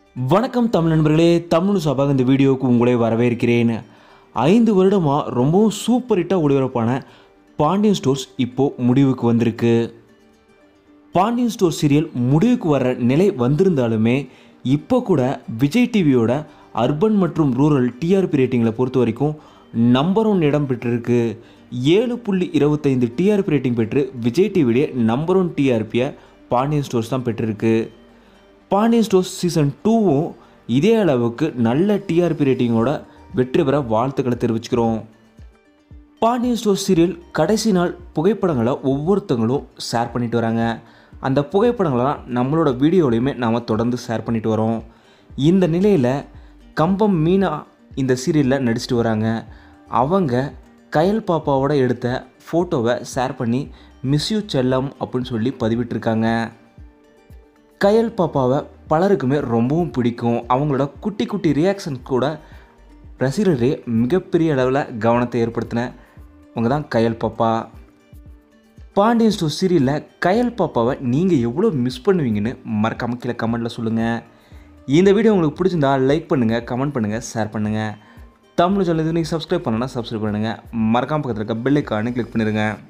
வணக்கம் தமிழ் நண்பர்களே தமிழ் சபாக இந்த வீடியோவுக்கு உங்களை வரவேற்கிறேன் ஐந்து வருடமாக ரொம்பவும் சூப்பர் ஹிட்டாக ஒளிபரப்பான பாண்டியன் ஸ்டோர்ஸ் இப்போது முடிவுக்கு வந்திருக்கு பாண்டியன் ஸ்டோர் சீரியல் முடிவுக்கு வர்ற நிலை வந்திருந்தாலுமே இப்போ கூட விஜய் டிவியோட அர்பன் மற்றும் ரூரல் டிஆர்பி ரேட்டிங்களை பொறுத்த வரைக்கும் நம்பர் ஒன் இடம் பெற்றிருக்கு ஏழு புள்ளி இருபத்தைந்து டிஆர்பி ரேட்டிங் பெற்று விஜய் டிவிலே நம்பர் ஒன் டிஆர்பியை பாண்டியன் ஸ்டோர்ஸ் தான் பெற்றிருக்கு பாண்டியன் ஸ்டோர்ஸ் சீசன் டூவும் இதே அளவுக்கு நல்ல டிஆர்பி ரேட்டிங்கோட வெற்றி பெற வாழ்த்துக்களை தெரிவிச்சுக்கிறோம் பாண்டியன் ஸ்டோர் சீரியல் கடைசி நாள் புகைப்படங்களை ஒவ்வொருத்தங்களும் ஷேர் பண்ணிட்டு வராங்க அந்த புகைப்படங்களெல்லாம் நம்மளோட வீடியோலையுமே நாம் தொடர்ந்து ஷேர் பண்ணிட்டு வரோம் இந்த நிலையில் கம்பம் மீனா இந்த சீரியலில் நடிச்சிட்டு வராங்க அவங்க கயல் பாப்பாவோட எடுத்த ஃபோட்டோவை ஷேர் பண்ணி மிஸ் யூ செல்லம் அப்படின்னு சொல்லி பதிவிட்டிருக்காங்க கயல் பாப்பாவை பலருக்குமே ரொம்பவும் பிடிக்கும் அவங்களோட குட்டி குட்டி ரியாக்ஷன் கூட ரசிகர்களே மிகப்பெரிய அளவில் கவனத்தை ஏற்படுத்தின அவங்க தான் கயல் பாப்பா பாண்டியன் ஸ்டோர் சீரியலில் கயல் பாப்பாவை நீங்கள் எவ்வளோ மிஸ் பண்ணுவீங்கன்னு மறக்காம கீழே கமெண்ட்டில் சொல்லுங்கள் இந்த வீடியோ உங்களுக்கு பிடிச்சிருந்தா லைக் பண்ணுங்கள் கமெண்ட் பண்ணுங்கள் ஷேர் பண்ணுங்கள் தமிழ் சேனல் இது நீங்கள் சப்ஸ்கிரைப் பண்ணனா சப்ஸ்கிரைப் பண்ணுங்கள் மறக்காம பக்கத்தில் இருக்க பெல் ஐக்கானு கிளிக் பண்ணிடுங்க